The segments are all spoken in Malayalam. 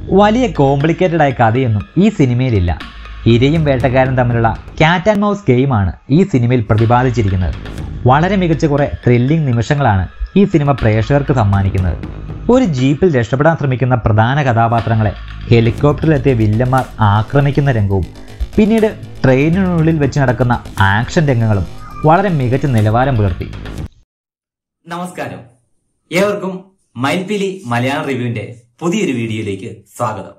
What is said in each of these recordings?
വലിയ കോംപ്ലിക്കേറ്റഡ് ആയ കഥയൊന്നും ഈ സിനിമയിലില്ല ഇരയും വേട്ടക്കാരൻ തമ്മിലുള്ള ക്യാറ്റ് ആൻഡ് മൗസ് ഗെയിമാണ് ഈ സിനിമയിൽ പ്രതിപാദിച്ചിരിക്കുന്നത് വളരെ മികച്ച കുറേ ത്രില്ലിംഗ് നിമിഷങ്ങളാണ് ഈ സിനിമ പ്രേക്ഷകർക്ക് സമ്മാനിക്കുന്നത് ഒരു ജീപ്പിൽ രക്ഷപ്പെടാൻ ശ്രമിക്കുന്ന പ്രധാന കഥാപാത്രങ്ങളെ ഹെലികോപ്റ്ററിലെത്തിയ വില്ലന്മാർ ആക്രമിക്കുന്ന രംഗവും പിന്നീട് ട്രെയിനിനുള്ളിൽ വെച്ച് നടക്കുന്ന ആക്ഷൻ രംഗങ്ങളും വളരെ മികച്ച നിലവാരം പുലർത്തി നമസ്കാരം ഏവർക്കും മൈൽപിലി മലയാളം റിവ്യൂവിന്റെ പുതിയൊരു വീഡിയോയിലേക്ക് സ്വാഗതം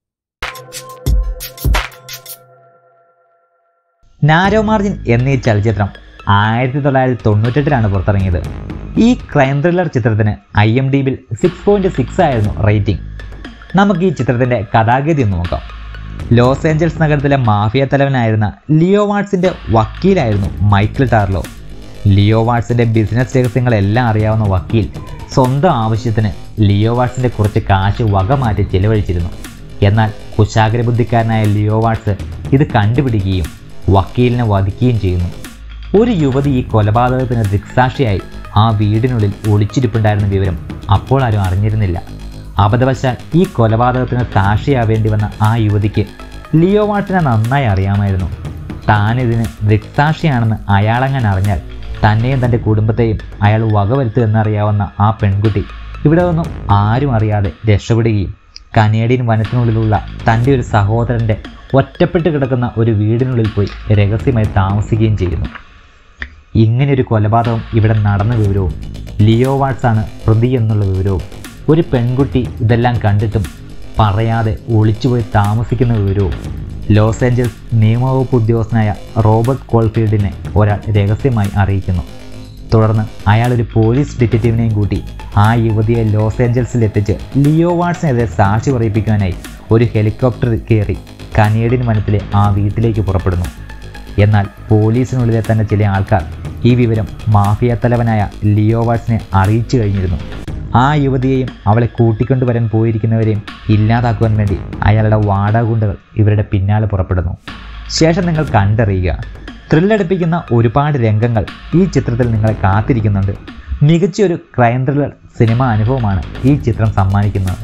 നാരോ മാർജിൻ എന്നീ ചലച്ചിത്രം ആയിരത്തി തൊള്ളായിരത്തി തൊണ്ണൂറ്റെട്ടിലാണ് പുറത്തിറങ്ങിയത് ഈ ക്രൈം ത്രില്ലർ ചിത്രത്തിന് I M D B six point six ആയിരുന്നു റേറ്റിംഗ് നമുക്ക് ഈ ചിത്രത്തിന്റെ കഥാഗതി ഒന്ന് നോക്കാം ലോസ് ഏഞ്ചൽസ് നഗരത്തിലെ മാഫിയ തലവനായിരുന്ന ലിയോ വാട്സിന്റെ വക്കീലായിരുന്നു മൈക്കിൾ ടാർലോ ലിയോ വാട്സിന്റെ ബിസിനസ് രഹസ്യങ്ങളെല്ലാം അറിയാവുന്ന വക്കീൽ സ്വന്തം ആവശ്യത്തിന് ലിയോ വാട്സിന്റെ കുറച്ച് കാശ് വക മാറ്റി ചെലവഴിച്ചിരുന്നു എന്നാൽ കുശാഗ്രബുദ്ധിക്കാരനായ ലിയോ വാട്സ് ഇത് കണ്ടുപിടിക്കുകയും വക്കീലിനെ വധിക്കുകയും ചെയ്യുന്നു ഒരു യുവതി ഈ കൊലപാതകത്തിന് ദൃക്സാക്ഷിയായി ആ വീടിനുള്ളിൽ ഒളിച്ചിരിപ്പുണ്ടായിരുന്ന വിവരം അപ്പോൾ ആരും അറിഞ്ഞിരുന്നില്ല അബദ്ധവശാൽ ഈ കൊലപാതകത്തിന് സാക്ഷിയാവേണ്ടി വന്ന ആ യുവതിക്ക് ലിയോ വാട്സിനെ നന്നായി അറിയാമായിരുന്നു താനിതിന് ദൃക്സാക്ഷിയാണെന്ന് അയാളങ്ങനെ അറിഞ്ഞാൽ തന്നെയും തൻ്റെ കുടുംബത്തെയും അയാൾ വകവരുത്തു എന്നറിയാവുന്ന ആ പെൺകുട്ടി ഇവിടെ ഒന്നും ആരും അറിയാതെ രക്ഷപ്പെടുകയും കനേഡിയൻ വനത്തിനുള്ളിലുള്ള തൻ്റെ ഒരു സഹോദരൻ്റെ ഒറ്റപ്പെട്ട് കിടക്കുന്ന ഒരു വീടിനുള്ളിൽ പോയി രഹസ്യമായി താമസിക്കുകയും ചെയ്യുന്നു ഇങ്ങനെയൊരു കൊലപാതകം ഇവിടെ നടന്ന വിവരവും ലിയോ വാട്സാണ് പ്രതി എന്നുള്ള വിവരവും ഒരു പെൺകുട്ടി ഇതെല്ലാം കണ്ടിട്ടും പറയാതെ ഒളിച്ചുപോയി താമസിക്കുന്ന വിവരവും ലോസ് ഏഞ്ചൽസ് നിയമവകുപ്പ് ഉദ്യോഗസ്ഥനായ റോബർട്ട് കോൾഫീൽഡിനെ ഒരാൾ രഹസ്യമായി അറിയിക്കുന്നു തുടർന്ന് അയാൾ ഒരു പോലീസ് ഡിറ്റക്റ്റീവിനെയും കൂട്ടി ആ യുവതിയെ ലോസ് ഏഞ്ചൽസിൽ എത്തിച്ച് ലിയോ വാട്സിനെതിരെ സാക്ഷി പറയിപ്പിക്കാനായി ഒരു ഹെലികോപ്റ്റർ കയറി കനേഡിയൻ വനത്തിലെ ആ വീട്ടിലേക്ക് പുറപ്പെടുന്നു എന്നാൽ പോലീസിനുള്ളിലെ തന്നെ ചില ആൾക്കാർ ഈ വിവരം മാഫിയ തലവനായ ലിയോ വാട്സിനെ അറിയിച്ചു കഴിഞ്ഞിരുന്നു ആ യുവതിയെയും അവളെ കൂട്ടിക്കൊണ്ടുവരാൻ പോയിരിക്കുന്നവരെയും ഇല്ലാതാക്കുവാൻ വേണ്ടി അയാളുടെ വാടാഗുണ്ടകൾ ഇവരുടെ പിന്നാലെ പുറപ്പെടുന്നു ശേഷം നിങ്ങൾ കണ്ടറിയുക ത്രില്ലടിപ്പിക്കുന്ന ഒരുപാട് രംഗങ്ങൾ ഈ ചിത്രത്തിൽ നിങ്ങളെ കാത്തിരിക്കുന്നുണ്ട് മികച്ചൊരു ക്രൈം ത്രില്ലർ സിനിമ അനുഭവമാണ് ഈ ചിത്രം സമ്മാനിക്കുന്നത്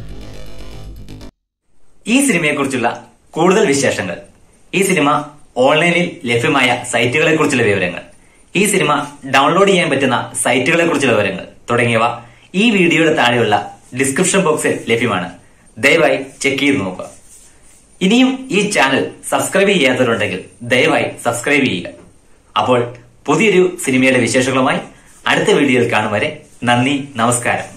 ഈ സിനിമയെക്കുറിച്ചുള്ള കൂടുതൽ വിശേഷങ്ങൾ ഈ സിനിമ ഓൺലൈനിൽ ലഭ്യമായ സൈറ്റുകളെ കുറിച്ചുള്ള വിവരങ്ങൾ ഈ സിനിമ ഡൗൺലോഡ് ചെയ്യാൻ പറ്റുന്ന സൈറ്റുകളെ കുറിച്ചുള്ള വിവരങ്ങൾ തുടങ്ങിയവ ഈ വീഡിയോയുടെ താഴെയുള്ള ഡിസ്ക്രിപ്ഷൻ ബോക്സിൽ ലഭ്യമാണ് ദയവായി ചെക്ക് ചെയ്ത് നോക്കുക ഇനിയും ഈ ചാനൽ സബ്സ്ക്രൈബ് ചെയ്യാത്തവരുണ്ടെങ്കിൽ ദയവായി സബ്സ്ക്രൈബ് ചെയ്യുക അപ്പോൾ പുതിയൊരു സിനിമയുടെ വിശേഷങ്ങളുമായി അടുത്ത വീഡിയോയിൽ കാണും വരെ നന്ദി നമസ്കാരം